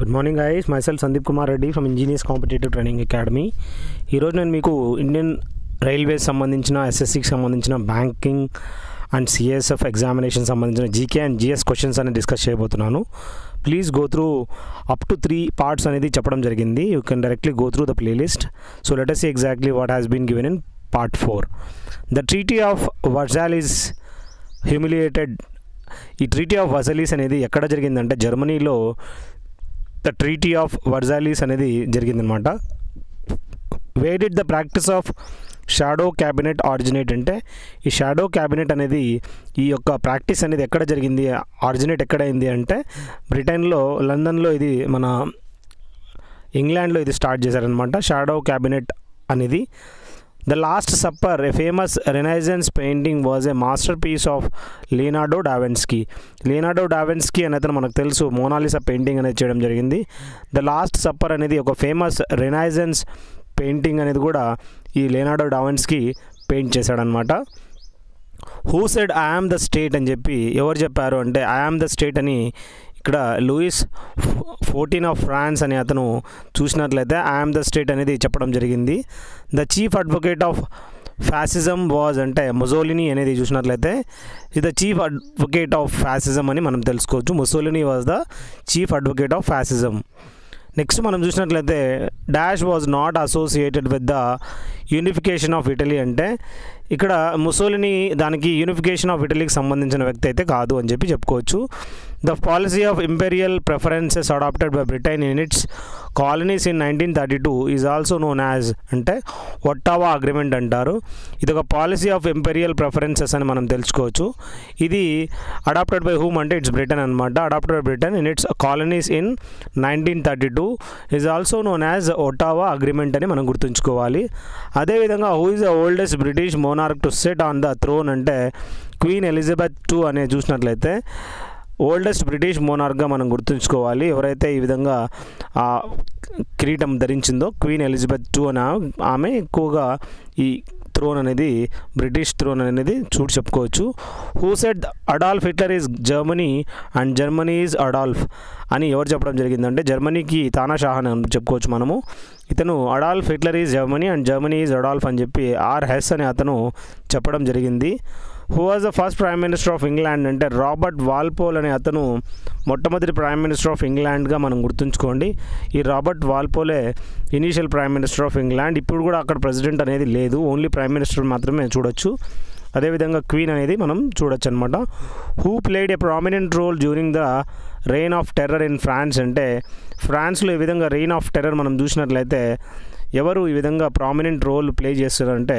good morning ఐస్ myself Sandeep Kumar Reddy from engineers competitive training academy ఈరోజు నేను మీకు ఇండియన్ రైల్వేస్ సంబంధించిన ఎస్ఎస్సికి సంబంధించిన బ్యాంకింగ్ అండ్ సిఎస్ఎఫ్ ఎగ్జామినేషన్ సంబంధించిన జీకే అండ్ జిఎస్ క్వశ్చన్స్ అనేది డిస్కస్ చేయబోతున్నాను please go through up to three parts అనేది చెప్పడం జరిగింది you can directly go through the playlist so let see exactly what has been given in part four the treaty of Versailles is humiliated ఈ treaty of వజలీస్ అనేది ఎక్కడ జరిగిందంటే జర్మనీలో the treaty of Versailles అనేది జరిగిందనమాట where did the practice of shadow cabinet originate అంటే ఈ shadow cabinet అనేది ఈ యొక్క ప్రాక్టీస్ అనేది ఎక్కడ జరిగింది ఆరిజినేట్ ఎక్కడైంది అంటే బ్రిటన్లో లండన్లో ఇది మన ఇంగ్లాండ్లో ఇది స్టార్ట్ చేశారనమాట షాడో క్యాబినెట్ అనేది the last supper a famous renaissance painting was a masterpiece of Leonardo da Vinci Leonardo da Vinci అని అతను మనకు తెలుసు మోనాలిసా పెయింటింగ్ అనేది చేయడం జరిగింది ద లాస్ట్ సప్పర్ అనేది ఒక ఫేమస్ రెనైజెన్స్ పెయింటింగ్ అనేది కూడా ఈ లేనాడో డావెన్స్కి పెయింట్ చేశాడనమాట who said I am the state అని చెప్పి ఎవరు చెప్పారు అంటే ఐఆమ్ ద స్టేట్ అని ఇక్కడ లూయిస్ ఫోర్టీన్ ఆఫ్ ఫ్రాన్స్ అని అతను చూసినట్లయితే ఐఆమ్ ద స్టేట్ అనేది చెప్పడం జరిగింది the chief advocate of fascism was అంటే ముసోలిని అనేది చూసినట్లయితే ఇది the chief advocate of fascism అని మనం తెలుసుకోవచ్చు Mussolini was the chief advocate of fascism next మనం చూసినట్లయితే dash was not associated with the unification of Italy అంటే ఇక్కడ ముసోలిని దానికి యూనిఫికేషన్ ఆఫ్ ఇటలీకి సంబంధించిన వ్యక్తి అయితే కాదు అని చెప్పి చెప్పుకోవచ్చు the policy of imperial preferences adopted by Britain in its colonies in nineteen thirty two is also known as అంటే ఒట్టావా అగ్రిమెంట్ అంటారు ఇది ఒక పాలసీ ఆఫ్ ఇంపీరియల్ ప్రిఫరెన్సెస్ అని మనం తెలుసుకోవచ్చు ఇది అడాప్టెడ్ బై హూమ్ అంటే ఇట్స్ బ్రిటన్ అనమాట adopted by Britain in its colonies in nineteen thirty two is also known as Ottawa agreement అని మనం గుర్తుంచుకోవాలి అదేవిధంగా who is the oldest British monarch to set on the throne అంటే queen Elizabeth two అనే చూసినట్లయితే oldest British మోనార్క్గా మనం గుర్తుంచుకోవాలి ఎవరైతే ఈ విధంగా ఆ కిరీటం ధరించిందో క్వీన్ ఎలిజబెత్ టూ అని ఆమె ఎక్కువగా ఈ థ్రోన్ అనేది బ్రిటిష్ థ్రోన్ అనేది చూడు చెప్పుకోవచ్చు who said Adolf Hitler is Germany and Germany is Adolf అని ఎవరు చెప్పడం జరిగిందంటే జర్మనీకి తానా షాహ్ అని చెప్పుకోవచ్చు మనము ఇతను Adolf Hitler is Germany and Germany is Adolf అని చెప్పి ఆర్ హెస్ అని అతను చెప్పడం జరిగింది who was the first prime minister of England అంటే రాబర్ట్ వాల్పోల్ అనే అతను మొట్టమొదటి ప్రైమ్ మినిస్టర్ ఆఫ్ ఇంగ్లాండ్గా మనం గుర్తుంచుకోండి ఈ Robert Walpole initial prime minister of England ఇప్పుడు కూడా అక్కడ ప్రెసిడెంట్ అనేది లేదు ఓన్లీ ప్రైమ్ మినిస్టర్ మాత్రమే చూడొచ్చు అదేవిధంగా క్వీన్ అనేది మనం చూడొచ్చు అనమాట who played a prominent role during the reign of terror in France అంటే ఫ్రాన్స్లో ఈ విధంగా రెయిన్ ఆఫ్ టెర్రర్ మనం చూసినట్లయితే ఎవరు ఈ విధంగా ప్రామినెంట్ రోల్ ప్లే చేస్తారంటే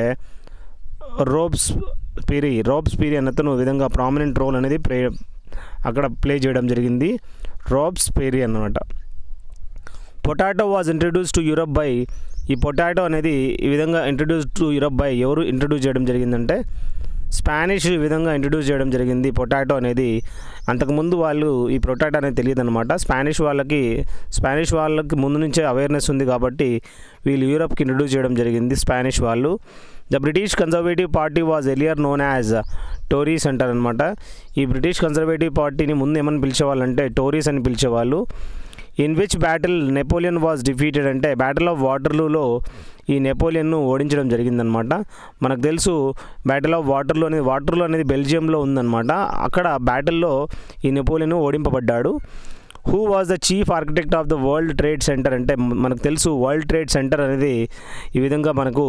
రోబ్స్ పీరి రోబ్స్ పీరి అనే అతను విధంగా ప్రామినెంట్ రోల్ అనేది ప్లే అక్కడ ప్లే చేయడం జరిగింది రోబ్స్ పేరి అన్నమాట potato was introduce to Europe by ఈ పొటాటో అనేది ఈ విధంగా ఇంట్రడ్యూస్ టు యూరప్ బై ఎవరు ఇంట్రడ్యూస్ చేయడం జరిగిందంటే స్పానిష్ ఈ విధంగా ఇంట్రడ్యూస్ చేయడం జరిగింది పొటాటో అనేది అంతకుముందు వాళ్ళు ఈ పొటాటో అనేది తెలియదు అనమాట స్పానిష్ వాళ్ళకి స్పానిష్ వాళ్ళకి ముందు నుంచే అవేర్నెస్ ఉంది కాబట్టి వీళ్ళు యూరప్కి ఇంట్రడ్యూస్ చేయడం జరిగింది స్పానిష్ వాళ్ళు the British conservative party was earlier known as Tories అంటారనమాట ఈ బ్రిటిష్ కన్జర్వేటివ్ పార్టీని ముందు ఏమని పిలిచేవాళ్ళంటే టోరీస్ అని పిలిచేవాళ్ళు in which battle Napoleon was defeated అంటే బ్యాటిల్ ఆఫ్ వాటర్లూలో ఈ నెపోలియన్ను ఓడించడం జరిగిందనమాట మనకు తెలుసు బ్యాటిల్ ఆఫ్ వాటర్లో అనేది వాటర్లో అనేది బెల్జియంలో ఉందన్నమాట అక్కడ బ్యాటిల్లో ఈ నెపోలియన్ ఓడింపబడ్డాడు who was the chief architect of the world trade center అంటే మనకు తెలుసు వరల్డ్ ట్రేడ్ సెంటర్ అనేది ఈ విధంగా మనకు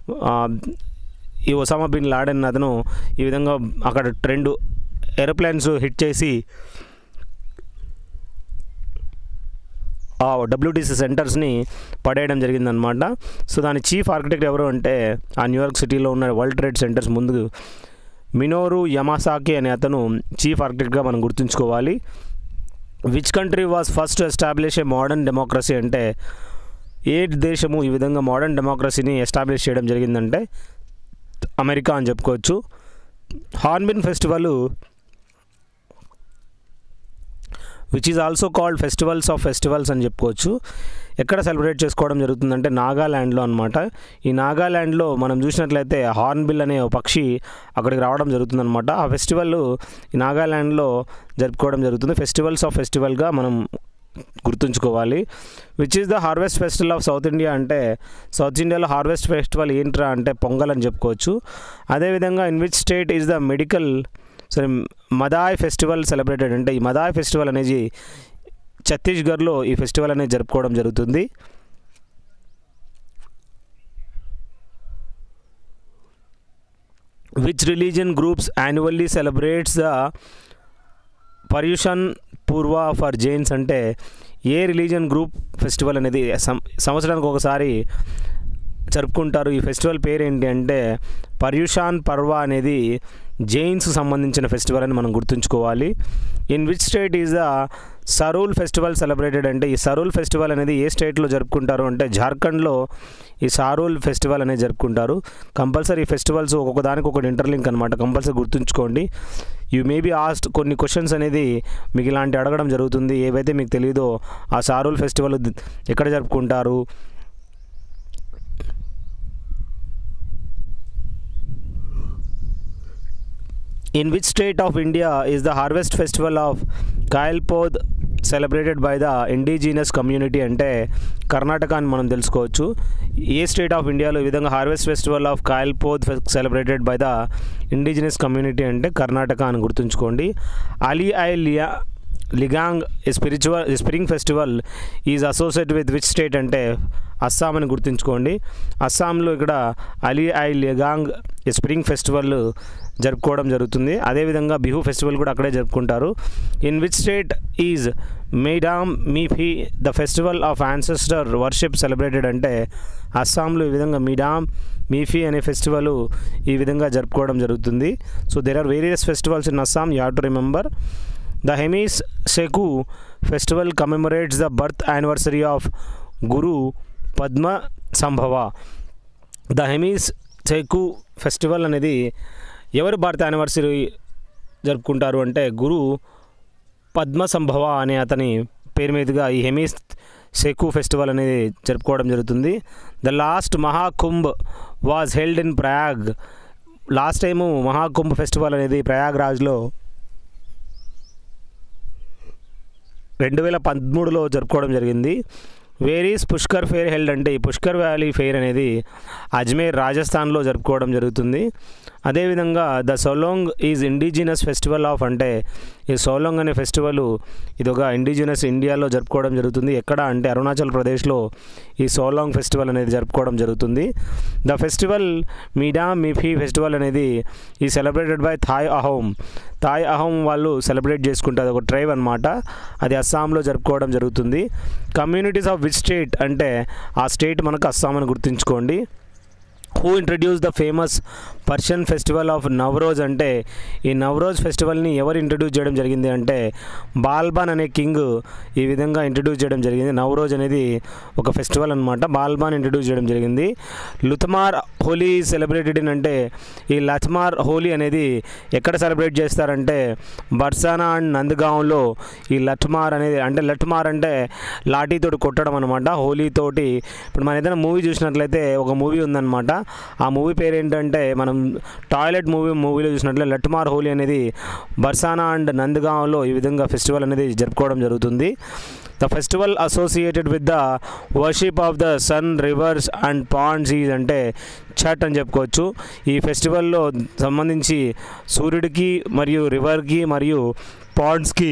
ఈ ఒసామా బిన్ లాడెన్ అతను ఈ విధంగా అక్కడ రెండు ఏరోప్లేన్స్ హిట్ చేసి ఆ డబ్ల్యూటీసీ సెంటర్స్ని పడేయడం జరిగిందనమాట సో దాని చీఫ్ ఆర్కిటెక్ట్ ఎవరు అంటే ఆ న్యూయార్క్ సిటీలో ఉన్న వరల్డ్ ట్రేడ్ సెంటర్స్ ముందు మినోరు యమాసాకి అనే అతను చీఫ్ ఆర్కిటెక్ట్గా మనం గుర్తుంచుకోవాలి which country was first establish a modern democracy అంటే ఏ దేశము ఈ విధంగా మోడర్న్ డెమోక్రసీని ఎస్టాబ్లిష్ చేయడం జరిగిందంటే అమెరికా అని చెప్పుకోవచ్చు hornbill festival which is also called festivals of festivals అని చెప్పుకోవచ్చు ఎక్కడ సెలబ్రేట్ చేసుకోవడం జరుగుతుందంటే నాగాల్యాండ్లో అనమాట ఈ నాగాల్యాండ్లో మనం చూసినట్లయితే హార్న్బిల్ అనే ఒక పక్షి అక్కడికి రావడం జరుగుతుందన్నమాట ఆ ఫెస్టివల్ ఈ నాగాల్యాండ్లో జరుపుకోవడం జరుగుతుంది ఫెస్టివల్స్ ఆఫ్ ఫెస్టివల్గా మనం గుర్తుంచుకోవాలి which is the harvest festival of south India అంటే సౌత్ ఇండియాలో హార్వెస్ట్ ఫెస్టివల్ ఏంట్రా అంటే పొంగల్ అని చెప్పుకోవచ్చు అదేవిధంగా in which state is the మెడికల్ సరే మదాయ్ ఫెస్టివల్ సెలబ్రేటెడ్ అంటే ఈ మదాయ్ ఫెస్టివల్ అనేది ఛత్తీస్గఢ్లో ఈ ఫెస్టివల్ అనేది జరుపుకోవడం జరుగుతుంది which religion groups annually celebrates the Paryushan Parva for Jains అంటే ఏ రిలీజియన్ గ్రూప్ ఫెస్టివల్ అనేది సం సంవత్సరానికి ఒకసారి జరుపుకుంటారు ఈ ఫెస్టివల్ పేరు ఏంటి అంటే పర్యూషాన్ పర్వ అనేది జైన్స్ సంబంధించిన ఫెస్టివల్ అని మనం గుర్తుంచుకోవాలి in which state is the Sarhul festival celebrated అంటే ఈ సరూల్ ఫెస్టివల్ అనేది ఏ స్టేట్లో జరుపుకుంటారు అంటే జార్ఖండ్లో ఈ సారూల్ ఫెస్టివల్ అనేది జరుపుకుంటారు కంపల్సరీ ఫెస్టివల్స్ ఒక్కొక్క దానికి ఒకటి ఇంటర్లింక్ అనమాట కంపల్సరీ గుర్తుంచుకోండి యూ మే బీ ఆస్ట్ కొన్ని క్వశ్చన్స్ అనేది మీకు ఇలాంటి అడగడం జరుగుతుంది ఏవైతే మీకు తెలియదో ఆ సారూల్ ఫెస్టివల్ ఎక్కడ జరుపుకుంటారు in which state of India is the harvest festival of Kailpodh celebrated by the indigenous community అంటే కర్ణాటక అని మనం తెలుసుకోవచ్చు ఏ స్టేట్ ఆఫ్ ఇండియాలో ఈ విధంగా harvest festival of Kailpodh celebrated by the indigenous community అంటే కర్ణాటక అని గుర్తుంచుకోండి అలీ ఐ లియా Ligang spiritual spring festival is associate with which state అంటే అస్సాం అని గుర్తుంచుకోండి అస్సాంలో ఇక్కడ అలీ ఐ లిగాంగ్ స్ప్రింగ్ ఫెస్టివల్ జరుపుకోవడం జరుగుతుంది అదేవిధంగా బిహు ఫెస్టివల్ కూడా అక్కడే జరుపుకుంటారు in which state is Medam Mephi the festival of ancestor worship celebrated అంటే అస్సాంలో ఈ విధంగా మీడామ్ మీఫీ అనే ఫెస్టివల్ ఈ విధంగా జరుపుకోవడం జరుగుతుంది so there are various festivals in Assam you have to remember the Hemis సెకు festival commemorates the birth anniversary of Guru Padma Sambhava the Hemis సెకు ఫెస్టివల్ అనేది ఎవరు భారత యానివర్సరీ జరుపుకుంటారు అంటే గురు పద్మ సంభవ అనే అతని పేరు మీదుగా ఈ హెమీస్ సెకు ఫెస్టివల్ అనేది జరుపుకోవడం జరుగుతుంది the last Mahakumbh was held in Prayag last time Mahakumbh festival అనేది ప్రయాగ్రాజ్లో రెండు వేల పదమూడులో జరుపుకోవడం జరిగింది వేరీస్ పుష్కర్ ఫెయిర్ హెల్డ్ అంటే ఈ పుష్కర్ వ్యాలీ ఫెయిర్ అనేది అజ్మేర్ రాజస్థాన్లో జరుపుకోవడం జరుగుతుంది అదేవిధంగా the Solung is indigenous festival of అంటే ఈ సోలోంగ్ అనే ఫెస్టివల్ ఇది ఒక ఇండిజినస్ ఇండియాలో జరుపుకోవడం జరుగుతుంది ఎక్కడ అంటే అరుణాచల్ ప్రదేశ్లో ఈ సోలాంగ్ ఫెస్టివల్ అనేది జరుపుకోవడం జరుగుతుంది the festival Meda Miphi festival అనేది ఈ సెలబ్రేటెడ్ బై థాయ్ అహోమ్ థాయ్ అహోమ్ వాళ్ళు సెలబ్రేట్ చేసుకుంటారు ఒక ట్రైబ్ అనమాట అది అస్సాంలో జరుపుకోవడం జరుగుతుంది కమ్యూనిటీస్ ఆఫ్ విచ్ స్టేట్ అంటే ఆ స్టేట్ మనకు అస్సాం అని గుర్తుంచుకోండి who introduce the famous Persian festival of Navroz అంటే ఈ నవరోజ్ ఫెస్టివల్ని ఎవరు ఇంట్రడ్యూస్ చేయడం జరిగింది అంటే బాల్బాన్ అనే కింగ్ ఈ విధంగా ఇంట్రడ్యూస్ చేయడం జరిగింది నవరోజ్ అనేది ఒక ఫెస్టివల్ అనమాట బాల్బాన్ ఇంట్రడ్యూస్ చేయడం జరిగింది లుత్మార్ హోలీ సెలబ్రేటెడ్ ఇన్ అంటే ఈ లత్మార్ హోలీ అనేది ఎక్కడ సెలబ్రేట్ చేస్తారంటే బర్సానా అండ్ నందగాంలో ఈ లట్మార్ అనేది అంటే లట్మార్ అంటే లాఠీతోటి కొట్టడం అనమాట హోలీతోటి ఇప్పుడు మనం ఏదైనా మూవీ చూసినట్లయితే ఒక మూవీ ఉందన్నమాట ఆ మూవీ పేరు ఏంటంటే మనం టాయిలెట్ మూవీ మూవీలో చూసినట్లయితే లట్మార్ హోలీ అనేది బర్సానా అండ్ నందగాంలో ఈ విధంగా ఫెస్టివల్ అనేది జరుపుకోవడం జరుగుతుంది the festival associated with the worship of the sun rivers and ponds is అంటే ఛట్ అని చెప్పుకోవచ్చు ఈ ఫెస్టివల్లో సంబంధించి సూర్యుడికి మరియు రివర్కి మరియు పాండ్స్కి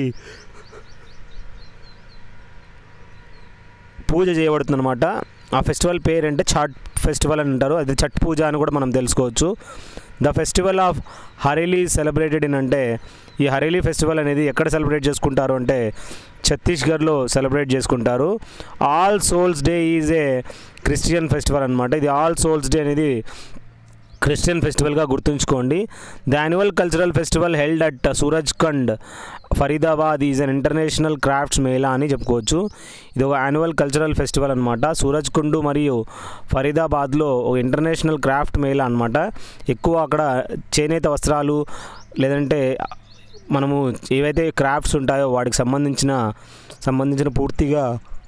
పూజ చేయబడుతుంది అనమాట ఆ ఫెస్టివల్ పేరు అంటే ఛట్ ఫెస్టివల్ అని అంటారు అది ఛట్ పూజ అని కూడా మనం తెలుసుకోవచ్చు the festival of Hareli celebrated in అంటే ఈ హరేలీ ఫెస్టివల్ అనేది ఎక్కడ సెలబ్రేట్ చేసుకుంటారు అంటే ఛత్తీస్గఢ్లో సెలబ్రేట్ చేసుకుంటారు all souls day is a Christian festival అనమాట ఇది ఆల్ సోల్స్ డే అనేది క్రిస్టియన్ ఫెస్టివల్గా గుర్తుంచుకోండి the annual cultural festival held at Suraj Kund Faridabad is an international crafts mela అని చెప్పుకోవచ్చు ఇది ఒక యాన్యువల్ కల్చరల్ ఫెస్టివల్ అనమాట సూరజ్ కుండు మరియు ఫరీదాబాద్లో ఒక ఇంటర్నేషనల్ క్రాఫ్ట్ మేళా అనమాట ఎక్కువ అక్కడ చేనేత వస్త్రాలు లేదంటే మనము ఏవైతే క్రాఫ్ట్స్ ఉంటాయో వాటికి సంబంధించిన సంబంధించిన పూర్తిగా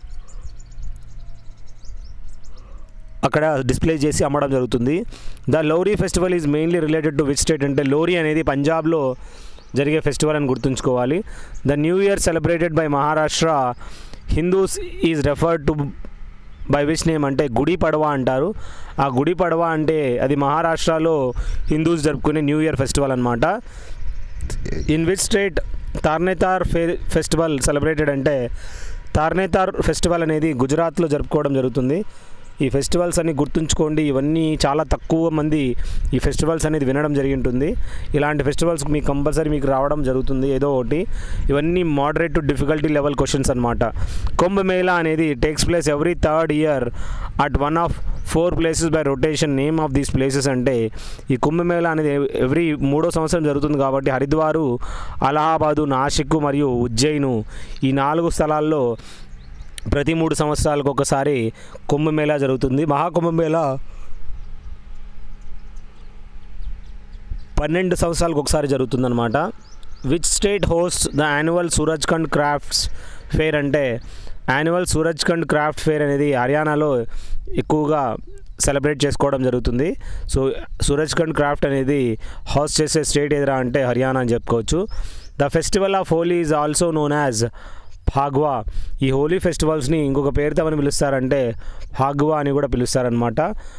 అక్కడ డిస్ప్లే చేసి అమ్మడం జరుగుతుంది the Lohri festival is mainly related to which state అంటే లోరీ అనేది పంజాబ్లో జరిగే ఫెస్టివల్ అని గుర్తుంచుకోవాలి the new year celebrated by Maharashtra Hindus is referred to by which name అంటే గుడి పడవ అంటారు ఆ గుడి పడవ అంటే అది మహారాష్ట్రలో హిందూస్ జరుపుకునే న్యూ ఇయర్ ఫెస్టివల్ అనమాట in which state Tarnetar fair festival celebrated అంటే తార్నేతార్ ఫెస్టివల్ అనేది గుజరాత్లో జరుపుకోవడం జరుగుతుంది ఈ ఫెస్టివల్స్ అన్ని గుర్తుంచుకోండి ఇవన్నీ చాలా తక్కువ మంది ఈ ఫెస్టివల్స్ అనేది వినడం జరిగి ఉంటుంది ఇలాంటి ఫెస్టివల్స్ మీకు కంపల్సరీ మీకు రావడం జరుగుతుంది ఏదో ఒకటి ఇవన్నీ moderate to difficulty level questions అనమాట కుంభ మేళా అనేది takes place every third year at one of four places by rotation name of these places అంటే ఈ కుంభమేళా అనేది ఎవ్రీ మూడో సంవత్సరం జరుగుతుంది కాబట్టి హరిద్వారు అలహాబాదు నాసిక్ మరియు ఉజ్జయిను ఈ నాలుగు స్థలాల్లో ప్రతి మూడు సంవత్సరాలకు ఒకసారి కుంభమేళా జరుగుతుంది మహాకుంభమేళా పన్నెండు సంవత్సరాలకు ఒకసారి జరుగుతుందన్నమాట which state host the annual Suraj Khand crafts fair అంటే annual Suraj Khand craft fair అనేది హర్యానాలో ఎక్కువగా సెలబ్రేట్ చేసుకోవడం జరుగుతుంది సో సూరజ్ ఖండ్ క్రాఫ్ట్ అనేది హోస్ట్ చేసే స్టేట్ ఎదురా అంటే హర్యానా అని చెప్పుకోవచ్చు the festival of Holi is also known as Phagwa ఈ హోలీ ఫెస్టివల్స్ని ఇంకొక పేరుతో ఏమని పిలుస్తారంటే ఫాగ్వా అని కూడా పిలుస్తారనమాట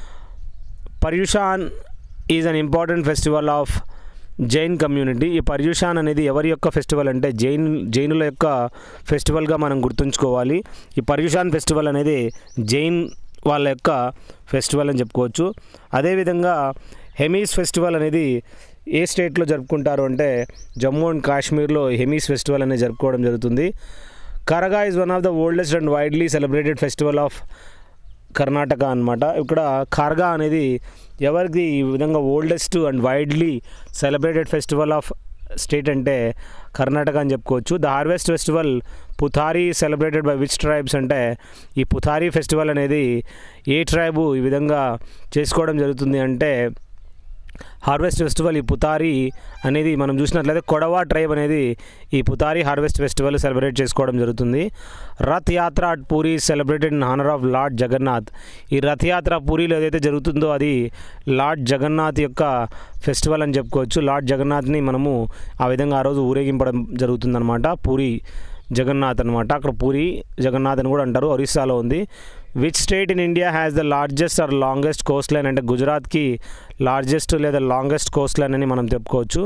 Paryushan is an important festival of Jain community ఈ పర్యుషాన్ అనేది ఎవరి యొక్క ఫెస్టివల్ అంటే జైన్ జైనుల యొక్క ఫెస్టివల్గా మనం గుర్తుంచుకోవాలి ఈ పర్యుషాన్ ఫెస్టివల్ అనేది జైన్ వాళ్ళ యొక్క ఫెస్టివల్ అని చెప్పుకోవచ్చు అదేవిధంగా హెమీస్ ఫెస్టివల్ అనేది ఏ స్టేట్లో జరుపుకుంటారు అంటే జమ్మూ అండ్ కాశ్మీర్లో హెమీస్ ఫెస్టివల్ అనేది జరుపుకోవడం జరుగుతుంది Karaga is one of the oldest and widely celebrated festival of Karnataka అనమాట ఇక్కడ కార్గా అనేది ఎవరికి ఈ విధంగా oldest and widely celebrated festival of state అంటే కర్ణాటక అని చెప్పుకోవచ్చు the harvest festival Puthari celebrated by which tribes అంటే ఈ పుథారీ ఫెస్టివల్ అనేది ఏ ట్రైబు ఈ విధంగా చేసుకోవడం జరుగుతుంది అంటే హార్వెస్ట్ ఫెస్టివల్ ఈ పుతారి అనేది మనం చూసినట్లయితే కొడవ ట్రైబ్ అనేది ఈ పుతారి హార్వెస్ట్ ఫెస్టివల్ సెలబ్రేట్ చేసుకోవడం జరుగుతుంది Rath Yatra at Puri celebrated in honour of lord Jagannath ఈ రథ్ యాత్ర పూరిలో ఏదైతే జరుగుతుందో అది లార్డ్ జగన్నాథ్ యొక్క ఫెస్టివల్ అని చెప్పుకోవచ్చు లార్డ్ జగన్నాథ్ని మనము ఆ విధంగా ఆ రోజు ఊరేగింపడం జరుగుతుందన్నమాట పూరి జగన్నాథ్ అనమాట అక్కడ పూరి జగన్నాథ్ అని కూడా అంటారు ఒరిస్సాలో ఉంది which state in India has the largest or longest coastline అంటే గుజరాత్కి లార్జెస్ట్ లేదా లాంగెస్ట్ కోస్ట్ లైన్ అని మనం చెప్పుకోవచ్చు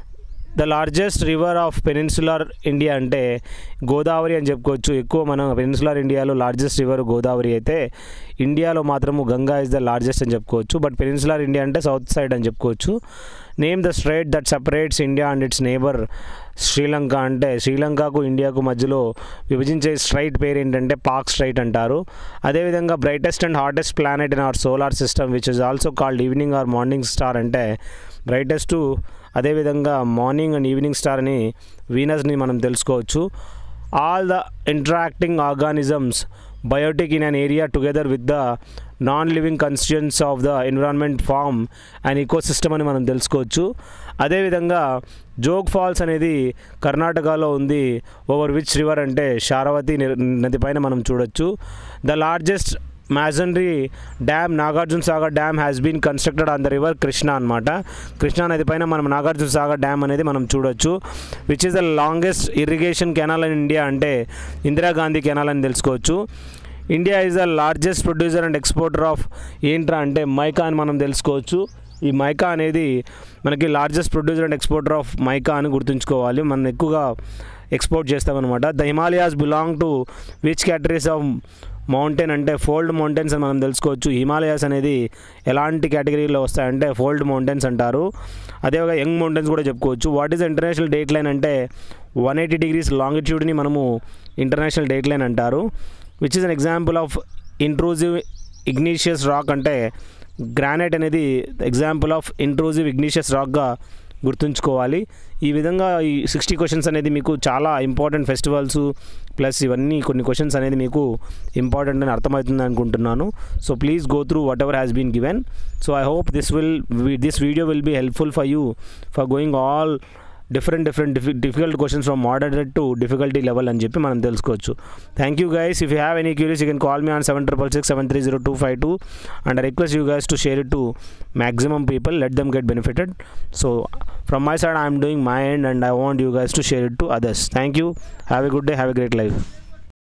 the largest river of peninsular India అంటే గోదావరి అని చెప్పుకోవచ్చు ఎక్కువ మనం పెనిన్సులర్ ఇండియాలో లార్జెస్ట్ రివర్ గోదావరి అయితే ఇండియాలో మాత్రము గంగా ఇస్ ద లార్జెస్ట్ అని చెప్పుకోవచ్చు బట్ పెనిన్సులర్ ఇండియా అంటే సౌత్ సైడ్ అని చెప్పుకోవచ్చు name the strait that separates India and its neighbour Sri Lanka అంటే శ్రీలంకకు ఇండియాకు మధ్యలో విభజించే స్ట్రైట్ పేరు ఏంటంటే పాక్ స్ట్రైట్ అంటారు అదేవిధంగా brightest and hottest planet in our solar system which is also called evening or morning star అంటే బ్రైటెస్ట్ అదేవిధంగా మార్నింగ్ అండ్ ఈవినింగ్ స్టార్ అని వీనస్ని మనం తెలుసుకోవచ్చు all the interacting organisms biotic in an area together with the non living constituents of the environment form and ecosystem అని మనం తెలుసుకోవచ్చు అదేవిధంగా జోగ్ ఫాల్స్ అనేది కర్ణాటకలో ఉంది ఓవర్ విచ్ రివర్ అంటే శారవతి నది పైన మనం చూడొచ్చు the largest masonry dam Nagarjuna Sagar dam has been constructed on the river Krishna అనమాట కృష్ణా నది పైన మనం నాగార్జున సాగర్ డ్యామ్ అనేది మనం చూడొచ్చు which is the longest irrigation canal in India అంటే ఇందిరాగాంధీ కెనాల్ అని తెలుసుకోవచ్చు India is the largest producer and exporter of ఏంట్రా అంటే మైకా అని మనం తెలుసుకోవచ్చు ఈ మైకా అనేది మనకి largest producer and exporter of mica అని గుర్తుంచుకోవాలి మనం ఎక్కువగా ఎక్స్పోర్ట్ చేస్తామన్నమాట the Himalayas belong to which categories of mountain అంటే ఫోల్డ్ మౌంటైన్స్ అని మనం తెలుసుకోవచ్చు హిమాలయాస్ అనేది ఎలాంటి కేటగిరీలో వస్తాయంటే ఫోల్డ్ మౌంటైన్స్ అంటారు అదేవిధంగా యంగ్ మౌంటైన్స్ కూడా చెప్పుకోవచ్చు what is international date line అంటే వన్ ఎయిటీ డిగ్రీస్ లాంగిట్యూడ్ని మనము ఇంటర్నేషనల్ డేట్ లైన్ అంటారు which is an example of intrusive igneous rock అంటే గ్రానైట్ అనేది ఎగ్జాంపుల్ ఆఫ్ ఇంట్రూజివ్ ఇగ్నీషియస్ రాక్గా గుర్తుంచుకోవాలి ఈ విధంగా ఈ సిక్స్టీ క్వశ్చన్స్ అనేది మీకు చాలా ఇంపార్టెంట్ ఫెస్టివల్స్ ప్లస్ ఇవన్నీ కొన్ని క్వశ్చన్స్ అనేది మీకు ఇంపార్టెంట్ అని అర్థమవుతుంది అనుకుంటున్నాను so please go through whatever has been given so I hope this will this video will be helpful for you for going all different different diffi difficult questions from moderate to difficulty level అని చెప్పి మనం తెలుసుకోవచ్చు thank you guys if you have any curious you can call me on seven triple six seven three zero two five two and I request you guys to share it to maximum people let them get benefited so from my side I'm doing my end and I want you guys to share it to others thank you have a good day have a great life